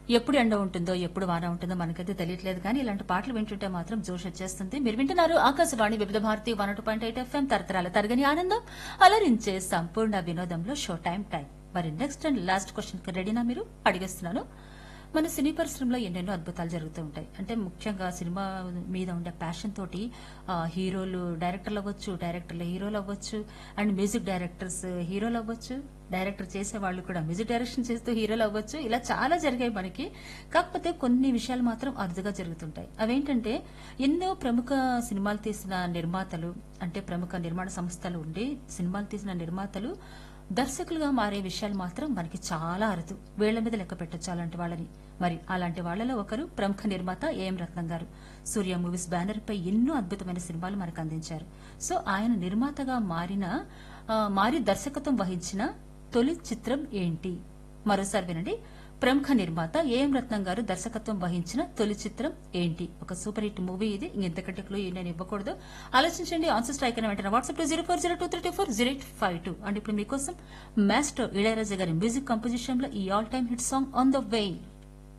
ఎప్పుడు ఎండ ఉంటుందో ఎప్పుడు వాన ఉంటుందో మనకైతే తెలియట్లేదు కానీ ఇలాంటి పాటలు వింటుంటే మాత్రం జోష్ వచ్చేస్తుంది మీరు వింటున్నారు Akashvani Vividh Bharati one two point eight FM తరతరాల తరగని ఆనందం అలరించే సంపూర్ణ వినోదంలో షో టైం టైం మరి నెక్స్ట్ అండ్ లాస్ట్ క్వశ్చన్ కి రెడీనా మీరు అడిగేస్తున్నాను మన సినీ పరిశ్రమలో ఎన్నెన్నో అద్భుతాలు జరుగుతూ ఉంటాయి అంటే ముఖ్యంగా సినిమా మీద ఉండే ప్యాషన్ తోటి ఆ, హీరోలు డైరెక్టర్లు అవ్వచ్చు డైరెక్టర్లు హీరోలు అవ్వచ్చు అండ్ మ్యూజిక్ డైరెక్టర్స్ హీరోలు అవ్వచ్చు డైరెక్టర్ చేసే వాళ్ళు కూడా మ్యూజిక్ డైరెక్షన్ చేస్తూ హీరోలు అవ్వచ్చు ఇలా చాలా జరిగాయి మనకి కాకపోతే కొన్ని విషయాలు మాత్రం అరుదుగా జరుగుతుంటాయి అవేంటంటే ఎన్నో ప్రముఖ సినిమాలు తీసిన నిర్మాతలు అంటే ప్రముఖ నిర్మాణ సంస్థలు ఉండి సినిమాలు తీసిన నిర్మాతలు దర్శకులుగా మారే విషయాలు మాత్రం మనకి చాలా అరుదు వేళ్ల మీద లెక్క పెట్టొచ్చు అలాంటి వాళ్ళని మరి అలాంటి వాళ్ళలో ఒకరు ప్రముఖ నిర్మాత ఏఎం రత్నం గారు సూర్య మూవీస్ బ్యానర్ పై ఎన్నో అద్భుతమైన సినిమాలు మనకు అందించారు సో ఆయన నిర్మాతగా మారిన ఆ, మారి దర్శకత్వం వహించిన తొలి చిత్రం ఏంటి మరోసారి వినండి ప్రముఖ నిర్మాత ఏఎం రత్నం గారు దర్శకత్వం వహించిన తొలి చిత్రం ఏంటి ఒక సూపర్ హిట్ మూవీ ఇది ఇంకెంతకంటే క్లూ నేను ఇవ్వకూడదు ఆలోచించండి ఆన్సర్ స్ట్రైక్ అయిన వెంటనే వాట్సాప్ లో zero four zero two three four zero eight five two and ఇప్పుడు మీకోసం మాస్టర్ ఇళయరాజా గారి మ్యూజిక్ కంపోజిషన్ లో ఈ all time hit song on the way